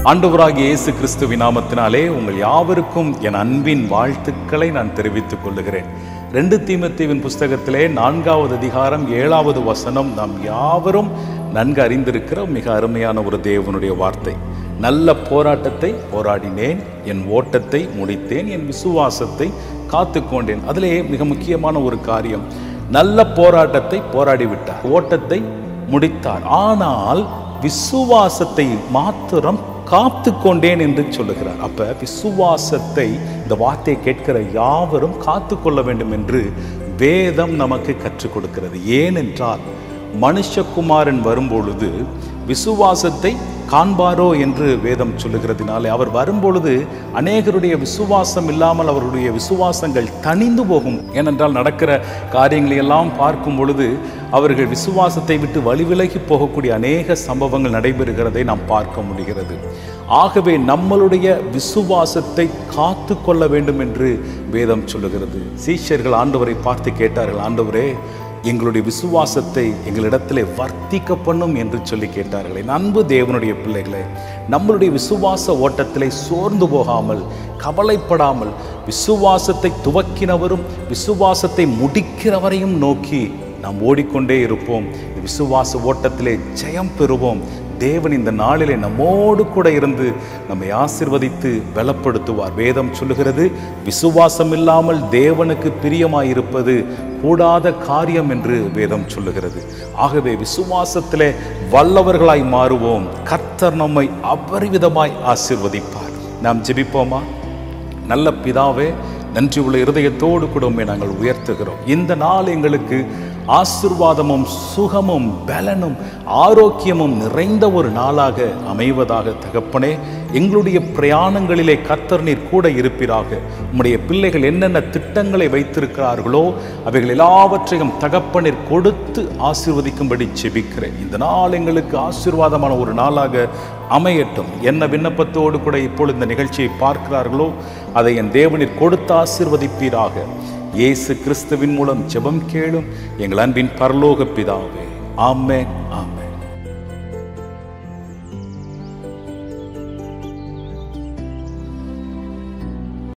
ஆண்டவராகிய இயேசு கிறிஸ்துவின் நாமத்தினாலே உங்கள் யாவருக்கும் என் அன்பின் வாழ்த்துக்களை நான் தெரிவித்துக் கொள்ளுகிறேன் ரெண்டு தீமத்தீவின் புஸ்தகத்திலே நான்காவது அதிகாரம் ஏழாவது வசனம் நாம் யாவரும் நன்கு அறிந்திருக்கிற மிக அருமையான ஒரு தேவனுடைய வார்த்தை நல்ல போராட்டத்தை போராடினேன் என் ஓட்டத்தை முடித்தேன் என் விசுவாசத்தை காத்துக்கொண்டேன் அதிலே மிக முக்கியமான ஒரு காரியம் நல்ல போராட்டத்தை போராடிவிட்டார் ஓட்டத்தை முடித்தார் ஆனால் விசுவாசத்தை மாத்திரம் காத்து கொண்டேன் என்று சொல்லுகிறார் அப்ப விசுவாசத்தை இந்த வார்த்தையை கேட்கிற யாவரும் காத்து கொள்ள வேண்டும் என்று வேதம் நமக்கு கற்றுக் கொடுக்கிறது ஏனென்றால் மனுஷகுமாரன் வரும்பொழுது விசுவாசத்தை காண்பாரோ என்று வேதம் சொல்லுகிறதுனாலே அவர் வரும்பொழுது அநேகருடைய விசுவாசம் இல்லாமல் அவருடைய விசுவாசங்கள் தணிந்து போகும் ஏனென்றால் நடக்கிற காரியங்களை எல்லாம் பார்க்கும் பொழுது அவர்கள் விசுவாசத்தை விட்டு வழிவிலகி போகக்கூடிய அநேக சம்பவங்கள் நடைபெறுகிறதை நாம் பார்க்க முடிகிறது ஆகவே நம்மளுடைய விசுவாசத்தை காத்து கொள்ள வேண்டும் என்று வேதம் சொல்லுகிறது சீஷர்கள் ஆண்டவரை பார்த்து கேட்டார்கள் ஆண்டவரே எங்களுடைய விசுவாசத்தை எங்களிடத்திலே வர்த்திக்க பண்ணும் என்று சொல்லி கேட்டார்களே அன்பு தேவனுடைய பிள்ளைகளே நம்மளுடைய விசுவாச ஓட்டத்திலே சோர்ந்து போகாமல் கவலைப்படாமல் விசுவாசத்தை துவக்கினவரும் விசுவாசத்தை முடிக்கிறவரையும் நோக்கி நாம் ஓடிக்கொண்டே இருப்போம் இந்த விசுவாச ஓட்டத்திலே ஜெயம் பெறுவோம் தேவன் இந்த நாளிலே நம்மோடு கூட இருந்து நம்மை ஆசிர்வதித்து பலப்படுத்துவார் வேதம் சொல்லுகிறது விசுவாசம் இல்லாமல் தேவனுக்கு பிரியமாயிருப்பது கூடாத காரியம் என்று வேதம் சொல்லுகிறது ஆகவே விசுவாசத்திலே வல்லவர்களாய் மாறுவோம் கர்த்தர் நம்மை அபரிவிதமாய் ஆசிர்வதிப்பார் நாம் ஜெபிப்போமா நல்ல பிதாவே நன்றி உள்ள இருதயத்தோடு கூட உம்மை நாங்கள் உயர்த்துகிறோம் இந்த நாள் எங்களுக்கு ஆசிர்வாதமும் சுகமும் பலனும் ஆரோக்கியமும் நிறைந்த ஒரு நாளாக அமைவதாக தகப்பனே எங்களுடைய பிரயாணங்களிலே கர்த்தர் நீர் கூட இருப்பீராக உம்முடைய பிள்ளைகள் என்னென்ன திட்டங்களை வைத்திருக்கிறார்களோ அவைகள் எல்லாவற்றையும் தகப்பனீர் கொடுத்து ஆசீர்வதிக்கும்படி செபிக்கிறேன் இந்த நாள் எங்களுக்கு ஆசீர்வாதமான ஒரு நாளாக அமையட்டும் என்ன விண்ணப்பத்தோடு கூட இப்பொழுது இந்த நிகழ்ச்சியை பார்க்கிறார்களோ அதை என் தேவனில் கொடுத்து ஆசீர்வதிப்பீராக இயேசு கிறிஸ்துவின் மூலம் ஜெபம் கேளும் எங்கள் அன்பின் பரலோக பிதாவே ஆமென் ஆமென்